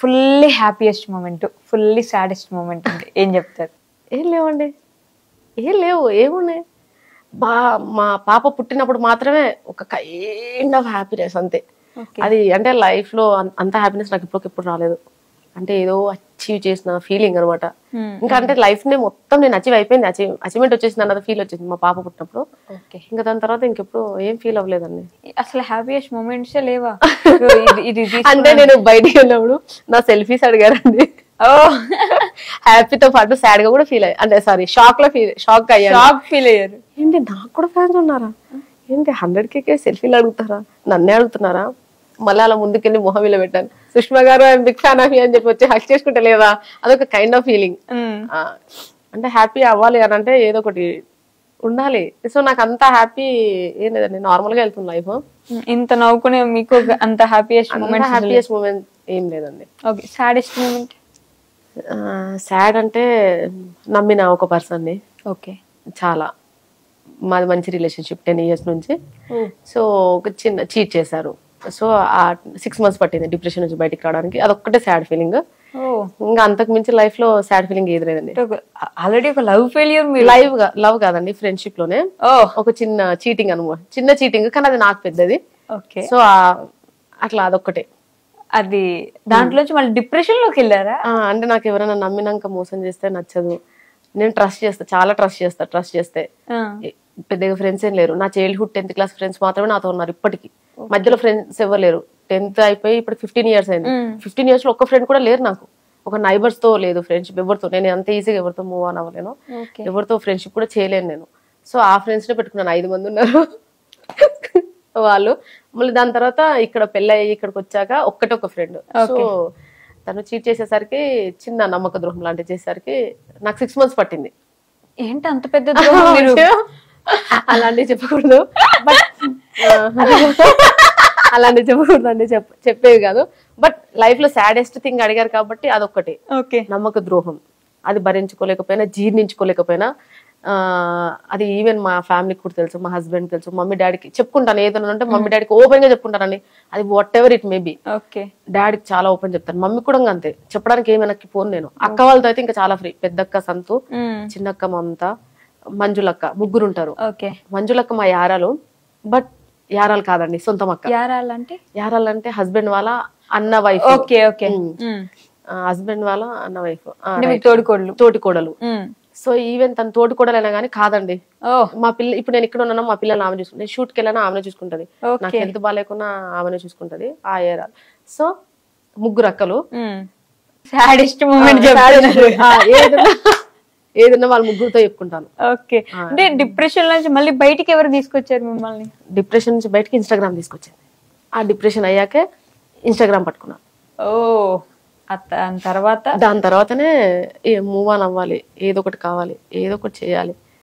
Fully happiest moment fully saddest moment అంటే ఏం చెప్తారు ఏం లేవండి ఏం లేవు ఏమున్నాయి బా మా పాప పుట్టినప్పుడు మాత్రమే ఒక కైండ్ ఆఫ్ హ్యాపీనెస్ అంతే Okay. అది అంటే లైఫ్ లో అం- అంత హ్యాపీనెస్ నాకు ఇప్పటికెప్పుడు రాలేదు అంటే ఏదో అచీవ్ చేసిన ఫీలింగ్ అనమాట Hmm. ఇంకా అంటే లైఫ్ నే మొత్తం నేను అచీవ్ అయిపోయింది అచీవ్ అచీవ్మెంట్ వచ్చేసింది అన్నది ఫీల్ వచ్చింది మా పాప పుట్టినప్పుడు ఓకే ఇంకా దాని తర్వాత ఇంకెప్పుడు ఏం ఫీల్ అవ్వలేదండి అసలు హ్యాపీయెస్ట్ మూమెంట్స్ లేవా ఇగో ఇది ఇది తీసుకున్నా- అంటే నేను బయటికి వెళ్ళినప్పుడు నా సెల్ఫీస్ అడిగారండి ఓ హ్యాపీతో పాటు సాడ్ గా కూడా ఫీల్ అయ్యి అంటే సారీ షాక్ లో ఫీల్ షాక్ అయ్యాను షాక్ ఫీల్ అయ్యారు ఏంటి నాకు కూడా ఫ్యాన్స్ ఉన్నారా ఏంటి హండ్రెడ్ కేకే సెల్ఫీలు అడుగుతారా నన్నే అడుగుతున్నారా మళ్ళీ అలా ముందుకెళ్ళి మొహం ఇలా పెట్టాను సుష్మా గారు ఐఎమ్ బిగ్ ఫ్యాన్ ఆఫ్ అని చెప్పి వచ్చి హక్ చేసుకుంటే లేదా అదొక కైండ్ ఆఫ్ ఫీలింగ్ ఉమ్. అంటే హ్యాపీ అవ్వాలి అని అంటే ఏదో ఒకటి ఉండాలి సో నాకు అంత హ్యాపీ ఏం లేదండి నార్మల్ గా వెళ్తుంది లైఫ్ ఇంత నవ్వుకునే మీకు ఒక అంత హ్యాపీయెస్ట్ మూమెంట్ హ్యాపీయెస్ట్ మూమెంట్ ఏం లేదండి ఓకే సాడెస్ట్ మూమెంట్ సాడ్ అంటే నమ్మిన ఒక పర్సన్ ని ఓకే చాలా మాది మంచి రిలేషన్షిప్ టెన్ ఇయర్స్ నుంచి సో ఒక చిన్న చీట్ చేశారు సో ఆ సిక్స్ మంత్స్ పట్టింది డిప్రెషన్ నుంచి బయటికి రావడానికి అదొక్కటే సాడ్ ఫీలింగ్ ఓ ఇంకా అంతకు మించి లైఫ్ లో సాడ్ ఫీలింగ్ ఏది లేదండి ఆల్రెడీ ఒక లవ్ ఫెయిల్యూర్ మీరు లైవ్ గా లవ్ కాదండి ఫ్రెండ్షిప్ లోనే ఓ ఒక చిన్న చీటింగ్ అనమాట చిన్న చీటింగ్ కానీ అది నాకు పెద్దది ఓకే సో అట్లా అదొక్కటే అది దాంట్లోంచి మళ్ళీ డిప్రెషన్ లోకి వెళ్ళారా ఆ, అంటే నాకు ఎవరైనా నమ్మినాక మోసం చేస్తే నచ్చదు నేను ట్రస్ట్ చేస్తా చాలా ట్రస్ట్ చేస్తా ట్రస్ట్ చేస్తే ఆ. ఏ- పెద్దగా ఫ్రెండ్స్ ఏం లేరు నా చైల్డ్హుడ్ టెన్త్ క్లాస్ ఫ్రెండ్స్ మాత్రమే నాతో ఉన్నారు ఇప్పటికి మధ్యలో ఫ్రెండ్స్ ఎవరు లేరు టెన్త్ అయిపోయి ఇప్పుడు ఫిఫ్టీన్ ఇయర్స్ అయింది ఫిఫ్టీన్ ఇయర్స్ లో ఒక్క ఫ్రెండ్ కూడా లేరు నాకు ఒక నైబర్స్ తో లేదు ఫ్రెండ్షిప్ ఎవరితో నేను అంత ఈజీగా ఎవరితో మూవ్ ఆన్ అవ్వలేను ఓకే ఎవరితో ఫ్రెండ్షిప్ కూడా చేయలేను నేను సో ఆ ఫ్రెండ్స్ నే పెట్టుకున్నాను ఐదు మంది ఉన్నారు వాళ్ళు మళ్ళీ దాని తర్వాత ఇక్కడ పెళ్ళి అయ్యి ఇక్కడికి వచ్చాక ఒక్కటే ఒక ఫ్రెండ్ సో తను చీట్ చేసేసరికి చిన్న నమ్మక ద్రోహం లాంటివి చేసేసరికి నాకు సిక్స్ మంత్స్ పట్టింది ఏంటి అంత పెద్ద ద్రోహం మీరు అలాంటివి చెప్పకూడదు బట్ అలాంటివి చెప్పకూడదు అండి చెప్ చెప్పేవి కాదు బట్ లైఫ్ లో సాడెస్ట్ థింగ్ అడిగారు కాబట్టి అదొక్కటి ఓకే నమ్మక ద్రోహం అది భరించుకోలేకపోయినా జీర్ణించుకోలేకపోయినా ఆ, అది ఈవెన్ మా ఫ్యామిలీకి కూడా తెలుసు మా హస్బెండ్ తెలుసు మమ్మీ డాడీకి చెప్పుకుంటాను ఏదైనా అంటే మమ్మీ డాడీకి ఓపెన్ గా చెప్పుకుంటానండి అది whatever it may be okay డాడీకి చాలా ఓపెన్ చెప్తాను మమ్మీ కూడా ఇంకా అంతే చెప్పడానికి ఏమి వెనక్కి పోను నేను అక్క వాళ్ళతో అయితే ఇంకా చాలా ఫ్రీ పెద్దక్క సంతు చిన్నక్క మమత మంజులక్క ముగ్గురు ఉంటారు ఓకే మంజులక్క మా యారాలు బట్ యారాలు కాదండి సొంతం అక్క యారాలంటే యారాలు అంటే హస్బెండ్ వాళ్ళ అన్న వైఫ్ ఓకే ఓకే హస్బెండ్ వాళ్ళ అన్న వైఫ్ అంటే మీకు తోడుకోళ్ళు తోటి కోడలు ఉమ్. సో ఈవెన్ తన తోటి కోడలైనా కానీ కాదండి ఓ మా పిల్ల ఇప్పుడు నేను ఇక్కడ ఉన్నాను మా పిల్లలు ఆమె చూసుకుంటుంది నేను షూట్కి వెళ్ళినా ఆమెనే చూసుకుంటది Okay. నాకు హెల్త్ బాగాలేకున్నా ఆమెనే చూసుకుంటది ఆ ఏరాలు సో ముగ్గురు అక్కలు సాడెస్ట్ మూమెంట్ ఆ, ఏదన్నా ఏదన్నా వాళ్ళ ముగ్గురుతో చెప్పుకుంటాను ఓకే అంటే డిప్రెషన్ నుంచి మళ్ళీ బయటికి ఎవరు తీసుకొచ్చారు మిమ్మల్ని డిప్రెషన్ నుంచి బయటకి ఇన్స్టాగ్రామ్ తీసుకొచ్చింది ఆ డిప్రెషన్ అయ్యాకే ఇన్స్టాగ్రామ్ పట్టుకున్నాను ఓ అత్త దాని తర్వాత దాని తర్వాతనే మూవ్ ఆన్ అవ్వాలి ఏదో ఒకటి కావాలి ఏదో ఒకటి చేయాలి